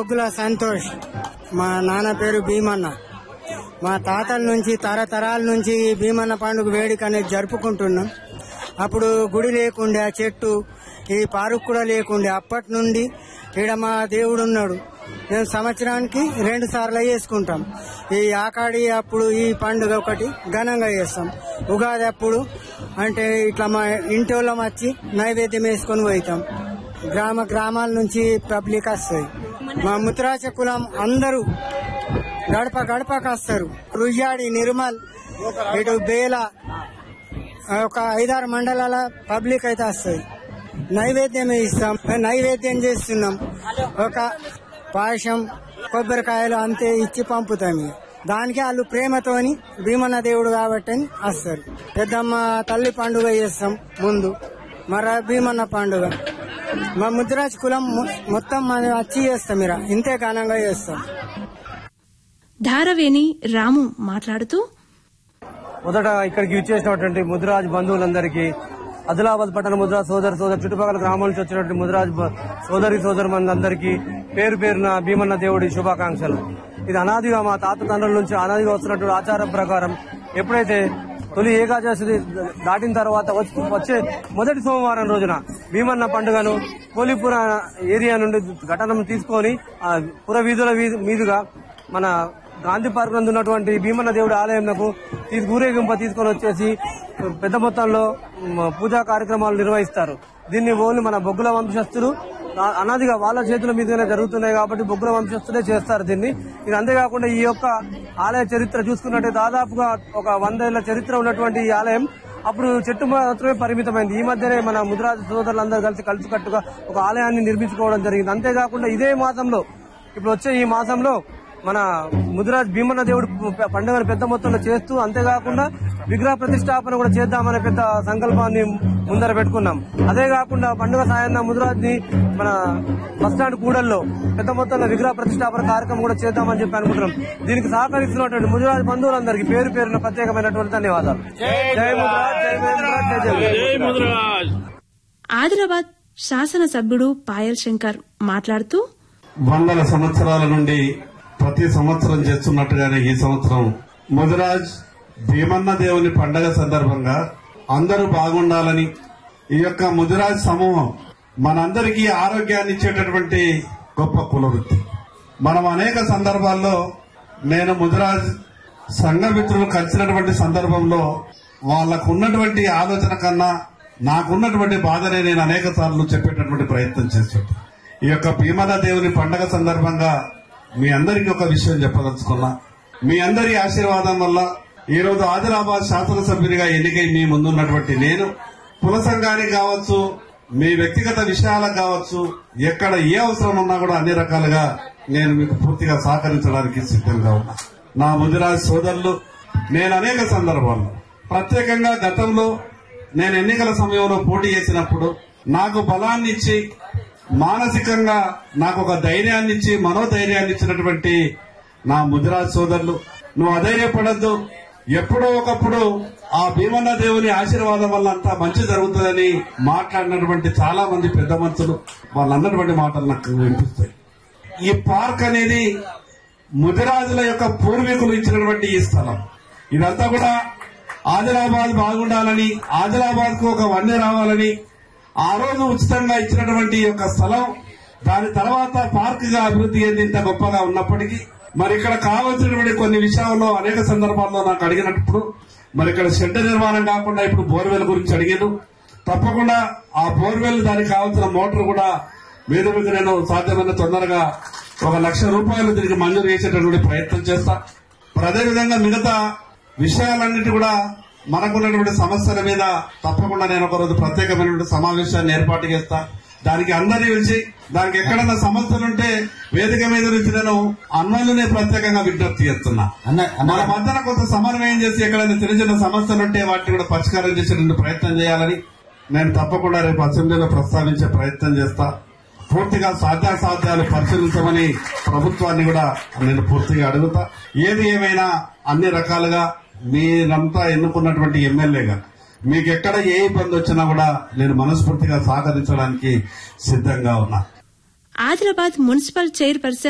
బొగ్గుల సంతోష్ మా నాన్న పేరు భీమన్న మా తాతల నుంచి తరతరాల నుంచి ఈ భీమన్న పండుగ వేడుక అనేది జరుపుకుంటున్నాం అప్పుడు గుడి లేకుండే ఆ చెట్టు ఈ పార్క్ కూడా లేకుండే అప్పటి నుండి ఈడ మా దేవుడు ఉన్నాడు మేము సంవత్సరానికి రెండు సార్లు చేసుకుంటాం ఈ ఆకాడి అప్పుడు ఈ పండుగ ఒకటి ఘనంగా చేస్తాం ఉగాది అప్పుడు అంటే ఇట్లా మా ఇంటి వాళ్ళం వచ్చి నైవేద్యం వేసుకొని పోతాం గ్రామ గ్రామాల నుంచి పబ్లిక్ వస్తుంది మా ముత్రాచ కులం అందరూ గడప గడపకు వస్తారు రుయ్యాడి నిర్మల్ ఇటు బేల ఒక ఐదారు మండలాల పబ్లిక్ అయితే వస్తుంది నైవేద్యం ఇస్తాం నైవేద్యం చేస్తున్నాం ఒక పాయసం కొబ్బరికాయలు అంతే ఇచ్చి పంపుతాం ఇక. దానికి వాళ్ళు ప్రేమతోని భీమన్న దేవుడు కాబట్టి అని వస్తారు పెద్దమ్మ తల్లి పండుగ చేస్తాం ముందు మర భీమన్న పండుగ మా ముద్రాజ్ కులం మొ- మొత్తం మనం వచ్చి చేస్తాం ఇరా ఇంతే ఘనంగా చేస్తాం ధారవేణి రాము మాట్లాడుతూ మొదట ఇక్కడికి విచ్చేసినటువంటి ముదిరాజ్ బంధువులందరికీ ఆదిలాబాద్ పట్టణ ముదిరాజ్ సోదరు సోదరు చుట్టుపక్కల గ్రామాల నుంచి వచ్చినటువంటి ముదిరాజ్ బ- సోదరి సోదరు మందందరికీ పేరు పేరున భీమన్న దేవుడి శుభాకాంక్షలు ఇది అనాదిగా మా తాత తండ్రుల నుంచి అనాదిగా వస్తున్నటువంటి ఆచారం ప్రకారం ఎప్పుడైతే తొలి ఏకాదశి దాటిన తర్వాత వచ్చి- వచ్చే మొదటి సోమవారం రోజున భీమన్న పండుగను కోలిపుర ఏరియా నుండి ఘటన తీసుకొని ఆ పుర వీధుల వీధి- మీదుగా మన గాంధీ పార్క్ నందు ఉన్నటువంటి భీమన్న దేవుడి ఆలయంకు తీసు ఊరేగింప తీసుకొని వచ్చేసి పెద్ద మొత్తంలో మ, పూజా కార్యక్రమాలు నిర్వహిస్తారు దీన్ని ఓన్లీ మన బొగ్గుల వంశస్థులు ఆ- అనాదిగా వాళ్ళ చేతుల మీదుగానే జరుగుతున్నాయి కాబట్టి బొగ్గుల వంశస్థులే చేస్తారు దీన్ని ఇది అంతేకాకుండా ఈ యొక్క ఆలయ చరిత్ర చూసుకున్నట్టే దాదాపుగా ఒక వందేళ్ల చరిత్ర ఉన్నటువంటి ఈ ఆలయం అప్పుడు చెట్టు మాత్రమే పరిమితమైంది ఈ మధ్యనే మన ముద్రాజు సోదరులందరూ కలిసి కలిసికట్టుగా ఒక ఆలయాన్ని నిర్మించుకోవడం జరిగింది అంతేకాకుండా ఇదే మాసంలో ఇప్పుడు వచ్చే ఈ మాసంలో మన ముదిరాజ్ భీమన్న దేవుడు ప- పండుగను పెద్ద మొత్తంలో చేస్తూ అంతేకాకుండా విగ్రహ ప్రతిష్టాపన కూడా చేద్దామనే పెద్ద సంకల్పాన్ని ముందర పెట్టుకున్నాం అదే కాకుండా పండుగ సాయంత్రం ముదిరాజ్ ని మన బస్టాండ్ కూడల్లో పెద్ద మొత్తంలో విగ్రహ ప్రతిష్టాపన కార్యక్రమం కూడా చేద్దామని చెప్పి అనుకుంటున్నాం దీనికి సహకరిస్తున్నటువంటి ముదిరాజ్ బంధువులందరికీ పేరు పేరున ప్రత్యేకమైనటువంటి ధన్యవాదాలు జై ముదిరాజ్ జై ముదిరాజ్ జై జై ఆదిలాబాద్ శాసనసభ్యుడు పాయల్ శంకర్ మాట్లాడుతూ వందల సంవత్సరాల నుండి ప్రతి సంవత్సరం చేస్తున్నట్టుగానే ఈ సంవత్సరం ముదిరాజ్ భీమన్న దేవుని పండగ సందర్భంగా అందరూ బాగుండాలని ఈ యొక్క ముదిరాజ్ సమూహం మనందరికీ ఆరోగ్యాన్ని ఇచ్చేటటువంటి గొప్ప కులవృత్తి మనం అనేక సందర్భాల్లో నేను ముదిరాజ్ సంఘ మిత్రులు కలిసినటువంటి సందర్భంలో వాళ్ళకు ఉన్నటువంటి ఆలోచన కన్నా నాకున్నటువంటి బాధనే నేను అనేక సార్లు చెప్పేటటువంటి ప్రయత్నం చేశాను ఈ యొక్క భీమన దేవుని పండగ సందర్భంగా మీ అందరికీ ఒక విషయం చెప్పదలుచుకున్నా మీ అందరి ఆశీర్వాదం వల్ల ఈ రోజు ఆదిలాబాద్ శాసనసభ్యునిగా ఎన్నికై మీ ముందున్నటువంటి నేను కుల సంఘానికి కావచ్చు మీ వ్యక్తిగత విషయాలకు కావచ్చు ఎక్కడ ఏ అవసరం ఉన్నా కూడా అన్ని రకాలుగా నేను మీకు పూర్తిగా సహకరించడానికి సిద్ధంగా ఉన్నా నా ముదిరాజ్ సోదరులు నేను అనేక సందర్భాల్లో ప్రత్యేకంగా గతంలో నేను ఎన్నికల సమయంలో పోటీ చేసినప్పుడు నాకు బలాన్ని ఇచ్చి మానసికంగా నాకు ఒక ధైర్యాన్ని ఇచ్చి మనోధైర్యాన్ని ఇచ్చినటువంటి నా ముదిరాజ్ సోదరులు నువ్వు అధైర్యపడద్దు ఎప్పుడో ఒకప్పుడు ఆ భీమన్న దేవుని ఆశీర్వాదం వల్ల అంతా మంచి జరుగుతుందని మాట్లాడినటువంటి చాలా మంది పెద్ద మనుషులు వాళ్ళు అన్నటువంటి మాటలు నాకు వినిపిస్తాయి ఈ పార్క్ అనేది ముదిరాజుల యొక్క పూర్వీకులు ఇచ్చినటువంటి ఈ స్థలం ఇదంతా కూడా ఆదిలాబాద్ బాగుండాలని ఆదిలాబాద్ కు ఒక వన్య రావాలని ఆ రోజు ఉచితంగా ఇచ్చినటువంటి ఈ యొక్క స్థలం దాని తర్వాత పార్క్ గా అభివృద్ధి చెందింత గొప్పగా ఉన్నప్పటికీ మరి ఇక్కడ కావాల్సినటువంటి కొన్ని విషయాల్లో అనేక సందర్భాల్లో నాకు అడిగినప్పుడు మరి ఇక్కడ షెడ్ నిర్మాణం కాకుండా ఇప్పుడు బోర్వెల్ గురించి అడిగాను తప్పకుండా ఆ బోర్వెల్ దానికి కావాల్సిన మోటార్ కూడా మీద మీద నేను సాధ్యమైన తొందరగా ఒక లక్ష రూపాయలు దీనికి మంజూరు చేసేటటువంటి ప్రయత్నం చేస్తా మరి అదేవిధంగా మిగతా విషయాలన్నిటి కూడా మనకున్నటువంటి సమస్యల మీద తప్పకుండా నేను ఒక రోజు ప్రత్యేకమైనటువంటి సమావేశాన్ని ఏర్పాటు చేస్తా దానికి అందరి పిలిచి దానికి ఎక్కడైనా సమస్యలుంటే వేదిక మీద నుంచి నేను అన్నలునే ప్రత్యేకంగా విజ్ఞప్తి చేస్తున్నా మన మధ్యన కొంత సమన్వయం చేసి ఎక్కడైనా చిన్న చిన్న సమస్యలుంటే వాటిని కూడా పరిష్కారం చేసేటువంటి ప్రయత్నం చేయాలని నేను తప్పకుండా రేపు అసెంబ్లీలో ప్రస్తావించే ప్రయత్నం చేస్తా పూర్తిగా సాధ్యాసాధ్యాలు పరిశీలించమని ప్రభుత్వాన్ని కూడా నేను పూర్తిగా అడుగుతా ఏది ఏమైనా అన్ని రకాలుగా మీరంతా ఎన్నుకున్నటువంటి ఎమ్మెల్యేగా మీకు ఎక్కడ ఏ ఇబ్బంది వచ్చినా కూడా నేను మనస్ఫూర్తిగా సహకరించడానికి సిద్ధంగా ఉన్నా ఆదిలాబాద్ మున్సిపల్ చైర్పర్సన్